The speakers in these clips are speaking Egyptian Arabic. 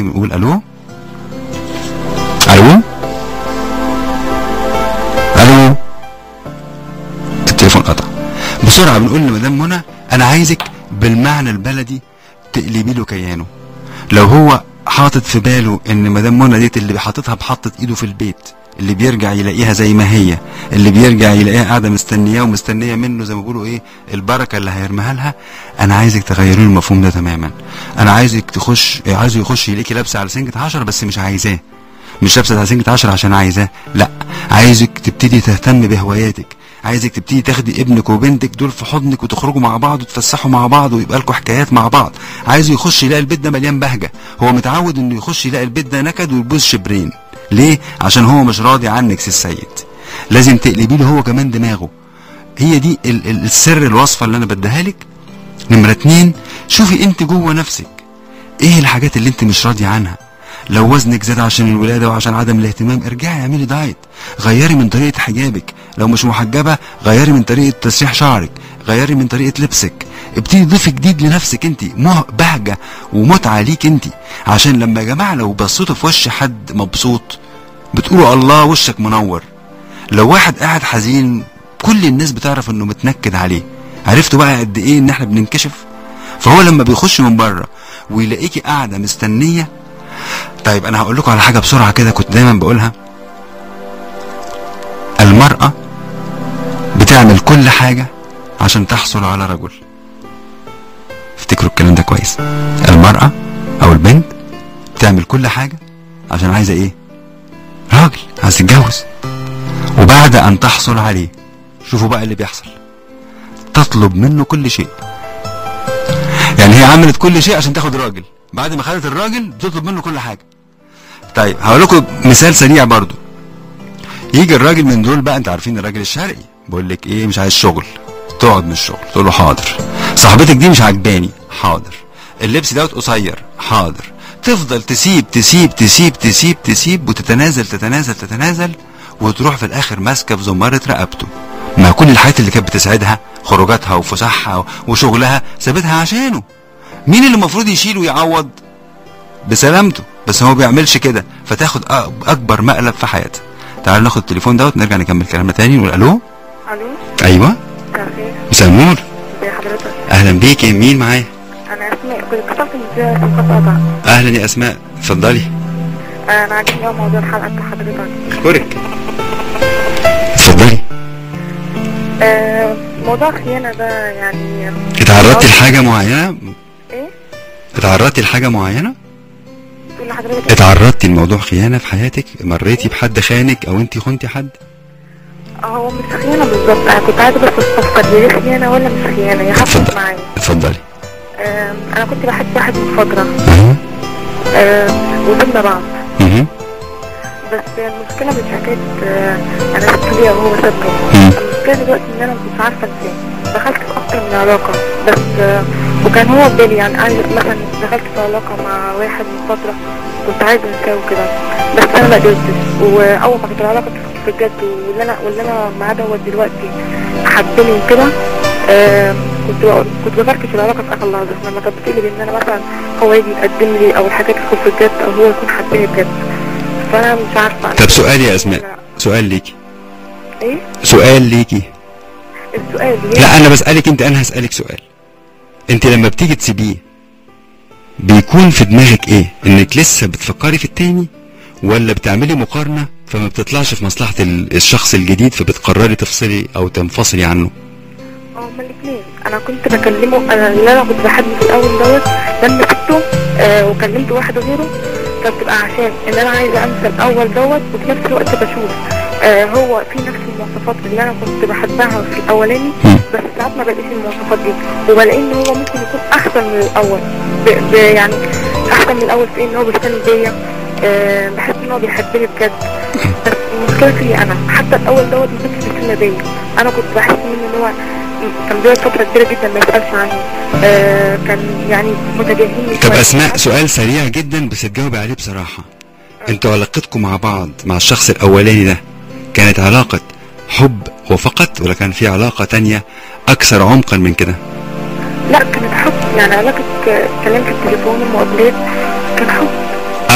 بنقول الو الو الو التليفون قطع بسرعه بنقول لمدام منى انا عايزك بالمعنى البلدي تقلبي له كيانه لو هو حاطط في باله ان مدام منى ديت اللي حاططها بحطت ايده في البيت اللي بيرجع يلاقيها زي ما هي اللي بيرجع يلاقيها قاعده مستنياه ومستنيه منه زي ما بيقولوا ايه البركه اللي هيرميها لها انا عايزك تغيري له المفهوم ده تماما انا عايزك تخش عايزه يخش يلاقيكي لابسه على سنجة 10 بس مش عايزاه مش لابسه على سنجة 10 عشان عايزاه لا عايزك تبتدي تهتم بهواياتك عايزك تبتدي تاخدي ابنك وبنتك دول في حضنك وتخرجوا مع بعض وتفسحوا مع بعض ويبقى لكم حكايات مع بعض عايزه يخش يلاقي البيت ده مليان بهجه هو متعود انه يخش يلاقي البيت ده نكد ويبوظ شبرين ليه عشان هو مش راضي عنك سي السيد لازم تقلبي له هو كمان دماغه هي دي ال ال السر الوصفه اللي انا بديها لك نمره اتنين شوفي انت جوه نفسك ايه الحاجات اللي انت مش راضيه عنها لو وزنك زاد عشان الولاده وعشان عدم الاهتمام ارجعي اعملي دايت غيري من طريقه حجابك لو مش محجبه غيري من طريقه تسريح شعرك غيري من طريقه لبسك ابتدي ضيفي جديد لنفسك انت مه- بهجه ومتعه ليك انت عشان لما يا جماعه لو بصيتوا في وش حد مبسوط بتقولوا الله وشك منور لو واحد قاعد حزين كل الناس بتعرف انه متنكد عليه عرفتوا بقى قد ايه ان احنا بننكشف فهو لما بيخش من بره ويلاقيكي قاعده مستنيه طيب انا هقول لكم على حاجه بسرعه كده كنت دايما بقولها المراه بتعمل كل حاجه عشان تحصل على رجل افتكروا الكلام ده كويس المراه او البنت بتعمل كل حاجه عشان عايزه ايه راجل عايز تتجوز وبعد ان تحصل عليه شوفوا بقى اللي بيحصل تطلب منه كل شيء يعني هي عملت كل شيء عشان تاخد راجل بعد ما خدت الراجل بتطلب منه كل حاجه طيب هقول لكم مثال سريع برضو يجي الراجل من دول بقى انت عارفين الراجل الشرقي بقول لك ايه مش عايز شغل تقعد من الشغل تقول له حاضر صاحبتك دي مش عجباني حاضر اللبس دوت قصير حاضر تفضل تسيب تسيب تسيب تسيب تسيب وتتنازل تتنازل تتنازل وتروح في الاخر ماسكه في زماره رقبته ما كل الحاجات اللي كانت بتسعدها خروجاتها وفسحها وشغلها سابتها عشانه مين اللي المفروض يشيل ويعوض بسلامته بس هو ما بيعملش كده فتاخد أ- اكبر مقلب في حياتها تعالوا ناخد التليفون دوت نرجع نكمل كلامنا تاني نقول الو الو ايوه مساء الخير مساء النور ازي حضرتك اهلا بيكي مين معايا انا اسماء كنت اتصلت ازاي في الخط قطع اهلا يا اسماء اتفضلي انا عاجبني قوي موضوع الحلقه بتاع حضرتك اشكرك اتفضلي آه موضوع الخيانه ده يعني اتعرضتي لحاجه معينه ايه اتعرضتي لحاجه معينه تقول لحضرتك إيه؟ اتعرضتي لموضوع خيانه في حياتك مريتي بحد خانك او انت خنتي حد هو مش خيانه بالظبط انا كنت عايزه بس استفسر هي خيانه ولا مش خيانه هي حصلت اتفضل. معايا اتفضلي آه انا كنت بحب واحد من فتره اها آه وسيبنا بعض اها بس المشكله مش حكايه آه انا سبت ليا وهو سابني مم. المشكله دلوقتي ان انا مش عارفه ازاي دخلت في اكتر من علاقه بس آه وكان هو في بالي يعني عايز مثلا دخلت في علاقه مع واحد من فتره كنت عايزه انساه وكده بس انا ما قدرتش واول ما كانت العلاقه تدخل في الجد واللي انا واللي انا معاه دوت دلوقتي حبني وكده آه كنت بقول كنت بفركش العلاقه في اخر لحظه لما كانت بتقلب ان انا مثلا هو يجي يقدم لي او الحاجات تدخل في الجد او هو يكون حبني بجد فانا مش عارفه أنا طب سؤال يا اسماء لا. سؤال ليكي ايه سؤال ليكي السؤال ليه لا انا بسالك انت انا هسالك سؤال انت لما بتيجي تسيبيه بيكون في دماغك ايه انك لسه بتفكري في التاني ولا بتعملي مقارنه فما بتطلعش في مصلحه ال- الشخص الجديد فبتقرري تفصلي او تنفصلي عنه هما الاثنين انا كنت بكلمه انا اللي انا كنت بحبه في الاول دوت لما سبته آه وكلمت واحد غيره كانت بتبقى عشان ان انا عايزه انسى الاول دوت وفي نفس الوقت بشوف آه هو في نفس المواصفات اللي انا كنت بحبها في الاولاني مم. بس ساعات ما بلاقيش المواصفات دي وبلاقي ان هو ممكن يكون احسن من الاول ب ب يعني احسن من الاول في ان هو بيهتم بيا آه بحس ان هو بيحبني بجد بس المشكله فيا انا حتى الاول دوت ما كانش بيهتم بيا انا كنت بحس منه ان هو كان بيقعد فتره كبيره جدا ما يسالش عني آه كان يعني متجاهلني طب شوية. اسماء سؤال سريع جدا بس تجاوبي عليه بصراحه انتوا علاقتكم مع بعض مع الشخص الاولاني ده كانت علاقه حب وفقط ولا كان في علاقه تانية اكثر عمقا من كده لا كانت حب يعني علاقه آه، كلام في التليفون ومقابلات كان حب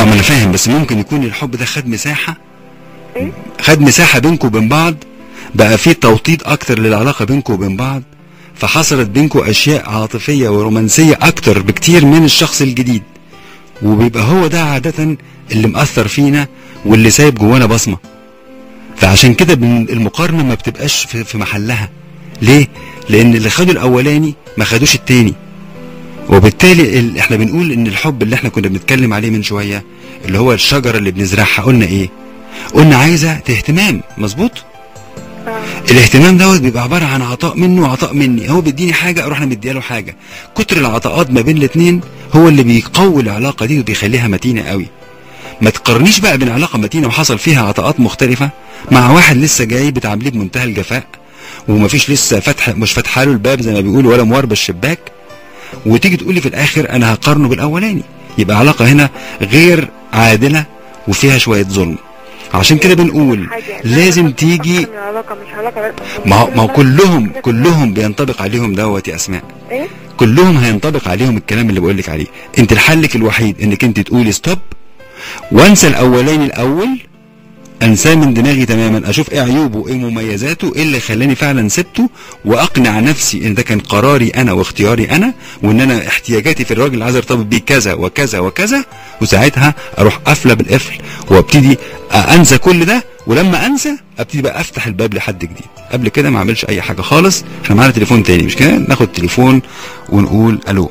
اه ما انا فاهم بس ممكن يكون الحب ده خد مساحه ايه خد مساحه بينكم وبين بعض بقى في توطيد اكتر للعلاقه بينكم وبين بعض فحصلت بينكم اشياء عاطفيه ورومانسيه اكتر بكتير من الشخص الجديد وبيبقى هو ده عاده اللي مأثر فينا واللي سايب جوانا بصمه فعشان كده بن- المقارنه ما بتبقاش في في محلها ليه لان اللي خدوا الاولاني ما خدوش التاني وبالتالي ال- احنا بنقول ان الحب اللي احنا كنا بنتكلم عليه من شويه اللي هو الشجره اللي بنزرعها قلنا ايه قلنا عايزه اهتمام مظبوط اه الاهتمام دوت بيبقى عباره عن عطاء منه وعطاء مني هو بيديني حاجه اروح انا مديله حاجه كتر العطاءات ما بين الاثنين هو اللي بيقوي العلاقه دي وبيخليها متينه قوي ما تقارنيش بقى بين علاقه متينه وحصل فيها عطاءات مختلفه مع واحد لسه جاي بتعامليه بمنتهى الجفاء ومفيش لسه فتح مش فاتحه له الباب زي ما بيقولوا ولا مواربه الشباك وتيجي تقولي في الاخر انا هقارنه بالاولاني يبقى علاقه هنا غير عادله وفيها شويه ظلم عشان كده بنقول حاجة يعني لازم أنا تيجي أكتر من علاقة مش علاقة ما هو ما هو بس- كلهم كلهم بينطبق عليهم دوت يا اسماء ايه كلهم هينطبق عليهم الكلام اللي بقول لك عليه انت الحلك الوحيد انك انت تقولي ستوب وانسى الاولاني الاول انساه من دماغي تماما اشوف ايه عيوبه وايه مميزاته ايه اللي خلاني فعلا سبته واقنع نفسي ان ده كان قراري انا واختياري انا وان انا احتياجاتي في الراجل اللي عايز ارتبط بيه كذا وكذا وكذا وساعتها اروح قافله بالقفل وابتدي انسى كل ده ولما انسى ابتدي بقى افتح الباب لحد جديد قبل كده ما اعملش اي حاجه خالص احنا معانا تليفون تاني مش كده ناخد تليفون ونقول الو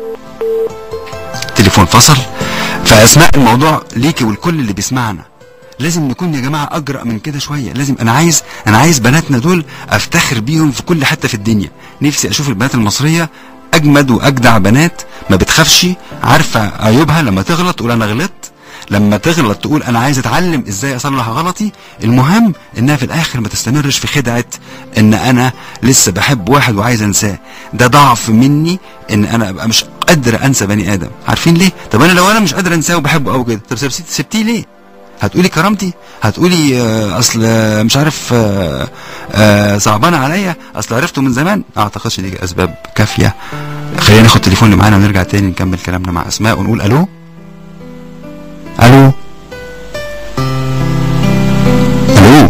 تليفون فصل فاسماء الموضوع ليكي والكل اللي بيسمعنا لازم نكون يا جماعه اجرأ من كده شويه لازم انا عايز انا عايز بناتنا دول افتخر بيهم في كل حته في الدنيا نفسي اشوف البنات المصريه اجمد واجدع بنات ما بتخافش عارفه عيوبها لما تغلط تقول انا غلطت لما تغلط تقول انا عايز اتعلم ازاي اصلح غلطي المهم انها في الاخر ما تستمرش في خدعه ان انا لسه بحب واحد وعايز انساه ده ضعف مني ان انا ابقى مش قادر انسى بني ادم عارفين ليه طب انا لو انا مش قادر انساه وبحبه قوي كده طب سبتيه سبتيه ليه هتقولي كرامتي هتقولي آه، اصل آه، مش عارف آه، آه، صعبانه عليا اصل عرفته من زمان اعتقدش دي اسباب كافيه خلينا ناخد تليفون اللي معانا ونرجع تاني نكمل كلامنا مع اسماء ونقول الو الو الو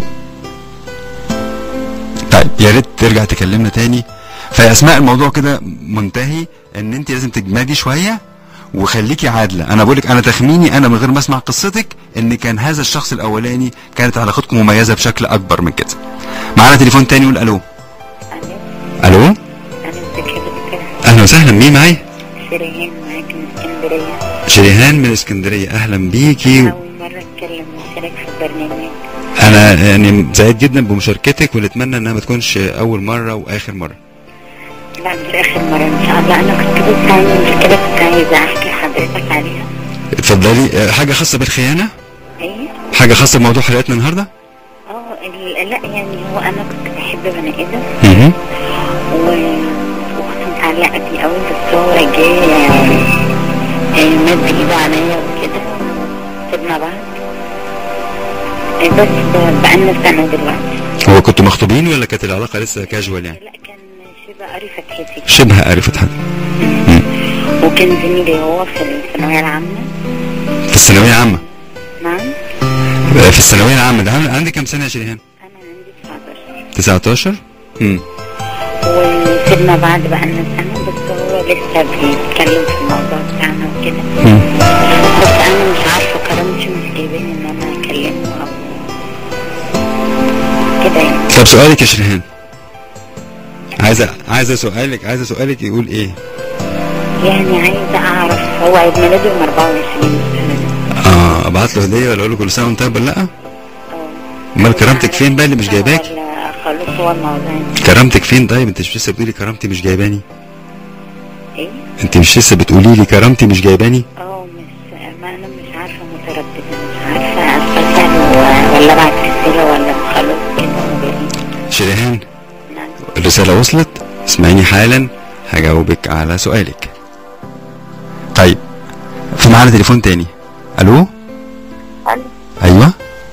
طيب يا ريت ترجع تكلمنا تاني فيا اسماء الموضوع كده منتهي ان انت لازم تجمدي شويه وخليكي عادله انا بقولك انا تخميني انا من غير ما اسمع قصتك ان كان هذا الشخص الاولاني كانت علاقتكم مميزه بشكل اكبر من كده معانا تليفون تاني يقول الو الو أنا بكلمك اهلا وسهلا مين معايا شيرين معاك من اسكندرية شريهان من اسكندريه اهلا بيكي أول مرة أتكلم وأشارك في البرنامج انا يعني سعيد جدا بمشاركتك ونتمنى انها ما تكونش اول مره واخر مره لا مش آخر مرة إن شاء الله أنا كنت بس عندي مشكلة كنت عايزة أحكي لحضرتك عليها اتفضلي آه، حاجه خاصه بالخيانه إيه؟ حاجه خاصه بموضوع حلقتنا النهارده اه ال- لا يعني هو أنا كنت بحب بني آدم مهم. و... وكنت متعلقة بيه قوي بس هو جه يعني آه، مد إيده عليا وكده سيبنا بعض آه، بس بقالنا سنة دلوقتي هو كنتوا مخطوبين ولا كانت العلاقه لسه كاجوال يعني لا كان شبه قري فتحتي شبه عرفت حد وكان زميلي هو في الثانوية العامة في الثانويه العامه نعم آه، في الثانويه العامه ده عامل- عندك كام سنه يا شريهان أنا عندي 19 19 امم وسيبنا بعض بقالنا سنة بس هو لسه بيتكلم في الموضوع بتاعنا وكده مم. بس أنا مش عارفة كرامتي مش جايباني إن أنا أكلمه أو كده يعني طب سؤالك يا شريهان عايزه عايزه سؤالك عايزه سؤالك يقول ايه يعني عايزة أعرف هو عيد ميلاده يوم 24 سنة اه ابعت له هديه ولا اقول له كل سنه وانت طيب ولا لا اه امال كرامتك فين بقى اللي مش جايباك ولا خلاص هو الموضوع كرامتك فين طيب انت مش لسه بتقولي كرامتي مش جايباني إيه؟ انت مش لسه بتقولي لي كرامتي مش جايباني اه مش ما انا مش عارفه متردده مش عارفه ارسل ولا ابعت رساله ولا خلاص كده وبعدين. شريهان نعم. الرسالة وصلت اسمعيني حالا هجاوبك على سؤالك طيب في معانا تليفون تاني الو الو ايوه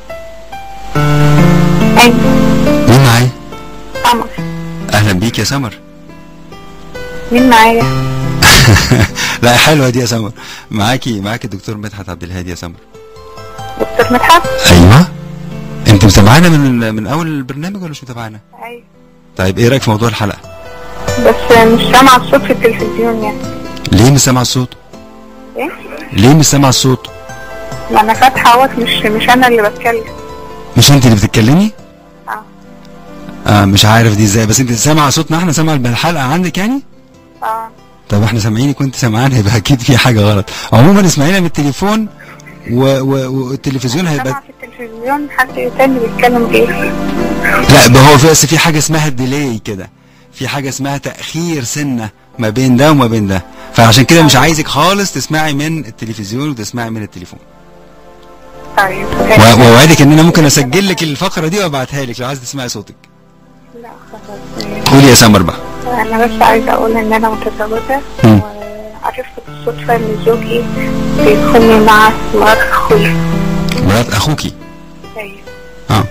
ايوه مين معايا قمر اهلا بيك يا سمر مين معايا لا حلوه دي يا سمر معاكي معاكي الدكتور مدحت عبد الهادي يا سمر دكتور مدحت ايوه انت متابعانا من من اول البرنامج ولا مش متابعانا ايوه طيب ايه رايك في موضوع الحلقه بس مش سامعة الصوت في التلفزيون يعني ليه مش سامع الصوت ايه ليه مش سامع الصوت ما انا فاتحة اهوت مش مش انا اللي بتكلم مش انت اللي بتتكلمي اه اه مش عارف دي ازاي بس انت سامعه صوتنا احنا سامعه الحلقه عندك يعني اه طب احنا سامعينك وانت سامعانا يبقى اكيد في حاجه غلط عموما اسمعينا من التليفون و... و... والتلفزيون سامعة هيبقى في التلفزيون حد تاني بيتكلم بيه لا ده هو في بس في حاجه اسمها ديلي كده في حاجه اسمها تاخير سنه ما بين ده وما بين ده فعشان كده مش عايزك خالص تسمعي من التلفزيون وتسمعي من التليفون طيب و- واوعدك ان انا ممكن اسجل لك الفقره دي وابعتها لك لو عايز تسمعي صوتك لا خلاص قولي يا سمر بقى انا بس عايزة اقول ان انا متزوجة مم. وعرفت بالصدفة ان زوجي بيخوني مع مرات اخويا مرات اخوكي ايوه اه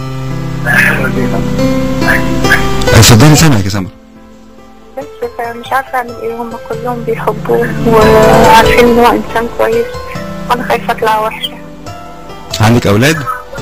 اتفضلي سامعك يا سمر بس فمش عارفة اعمل ايه هم كلهم بيحبوه وعارفين ان هو انسان كويس وانا خايفة اطلع وحشة عندك اولاد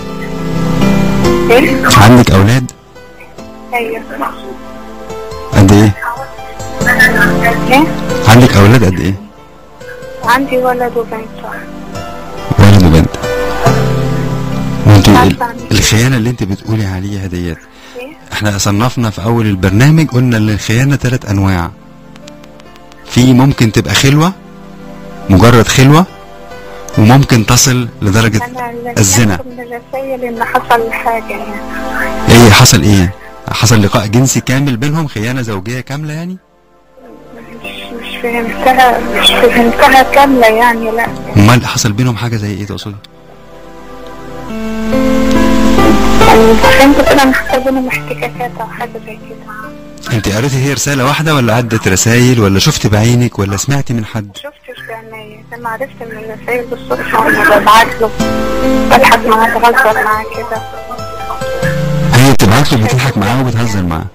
ايه؟ عندك اولاد ايوه قد ايه ايه؟ عندك اولاد قد ايه عندي ولد وبنت واحد ولد وبنت وانت ال- عارفة عندي. الخيانه اللي انت بتقولي عليها ديت ايه؟ احنا صنفنا في اول البرنامج قلنا ان الخيانه ثلاث انواع في ممكن تبقى خلوه مجرد خلوه وممكن تصل لدرجه انا اللي الزنا. سمعت من الرسايل ان حصل حاجة يعني ايه حصل ايه حصل لقاء جنسي كامل بينهم خيانه زوجيه كامله يعني مش مش فهمتها مش فهمتها كاملة يعني لا امال حصل بينهم حاجه زي ايه تقصدي يعني فهمت كده ان حصل بينهم احتكاكات او حاجة زي كده انت قريتي هي رساله واحده ولا عدت رسائل ولا شفت بعينك ولا سمعتي من حد شفتش بعينيا لما عرفت من الرسايل بالصدفة وانا ببعت له بضحك معاه بهزر معاه كده هي بتبعت له بتضحك معاه وبتهزر معاه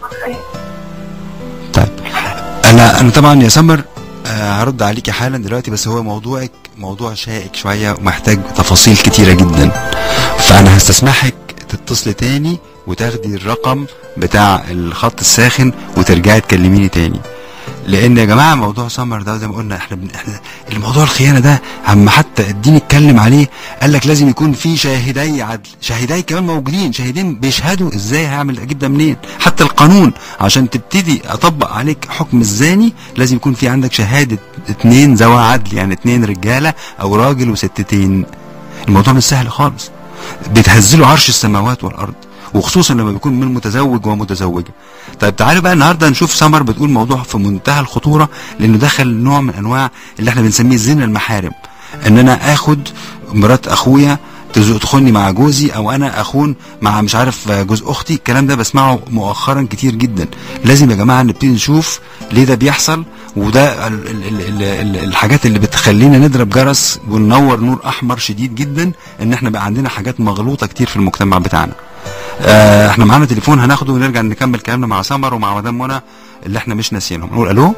طيب انا انا طبعا يا سمر آه، هرد عليكي حالا دلوقتي بس هو موضوعك موضوع شائك شويه ومحتاج تفاصيل كتيره جدا فانا هستسمحك تتصلي تاني وتاخدي الرقم بتاع الخط الساخن وترجعي تكلميني تاني لان يا جماعه موضوع سمر ده زي ما قلنا احنا بن... احنا الموضوع الخيانه ده اما حتى الدين اتكلم عليه قال لك لازم يكون في شاهدي عدل شاهدي كمان موجودين شاهدين بيشهدوا ازاي هعمل اجيب ده منين حتى القانون عشان تبتدي اطبق عليك حكم الزاني لازم يكون في عندك شهاده اتنين ذوي عدل يعني اتنين رجاله او راجل وستتين الموضوع مش سهل خالص بتهزلوا عرش السماوات والارض وخصوصا لما بيكون من متزوج ومتزوجه طيب تعالوا بقى النهارده نشوف سمر بتقول موضوع في منتهى الخطوره لانه دخل نوع من انواع اللي احنا بنسميه زنا المحارم ان انا اخد مرات اخويا تز- تخوني مع جوزي او انا اخون مع مش عارف جوز اختي الكلام ده بسمعه مؤخرا كتير جدا لازم يا جماعه نبتدي نشوف ليه ده بيحصل وده ال ال ال ال ال الحاجات اللي بتخلينا نضرب جرس وننور نور احمر شديد جدا ان احنا بقى عندنا حاجات مغلوطه كتير في المجتمع بتاعنا آه احنا معانا تليفون هناخده ونرجع نكمل كلامنا مع سمر ومع مدام منى اللي احنا مش ناسيينهم نقول الو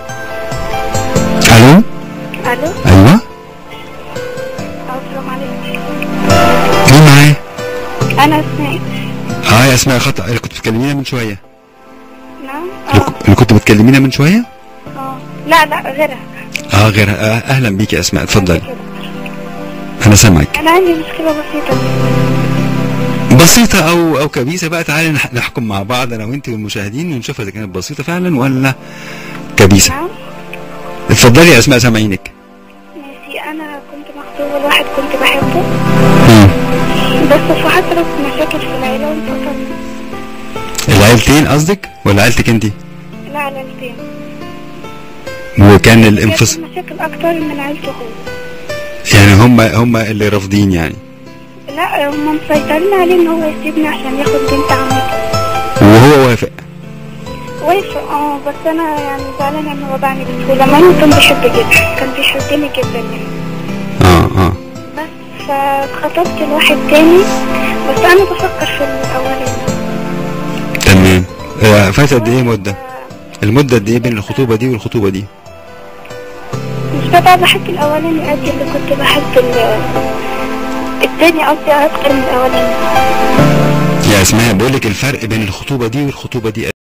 الو الو ايوه السلام عليكم مين معايا انا اسماء اه يا اسماء خطأ اللي كنت بتكلمينا من شويه نعم اللي اه ك- اللي كنت بتكلمينا من شويه اه لا لا غيرها اه غيرها آه اهلا بيكي يا اسماء اتفضلي كده. انا سامعك انا عندي مشكلة بسيطة بسيطة أو أو كبيسة بقى تعالي نح- نحكم مع بعض أنا وأنت والمشاهدين ونشوف إذا كانت بسيطة فعلا ولا كبيسة. نعم اتفضلي يا أسماء سامعينك. ماشي انا كنت مخطوبة لواحد كنت بحبه مم. بس في حصلت مشاكل في العيلة وانفصلنا العيلتين قصدك ولا عيلتك أنت؟ لا عيلتين وكان كانت الانفصال المشاكل اكتر من عيلته هو يعني هم هم اللي رافضين يعني لا هم مسيطرين عليه ان هو يسيبني عشان ياخد بنت عمته وهو وافق. وافق اه بس انا يعني زعلانة انه وضعني بسهولة مع انه كان بيحب جدا كان بيحبني جدا يعني اه اه بس فاتخطبت لواحد تاني بس انا بفكر في الاولاني تمام. آه، فات قد إيه مدة؟ المدة قد إيه بين الخطوبة دي والخطوبة دي؟ ببقى بحب الأولاني قد اللي كنت بحب ال- التاني قصدي أكتر من الأولاني يا اسماء بقول لك الفرق بين الخطوبه دي والخطوبه دي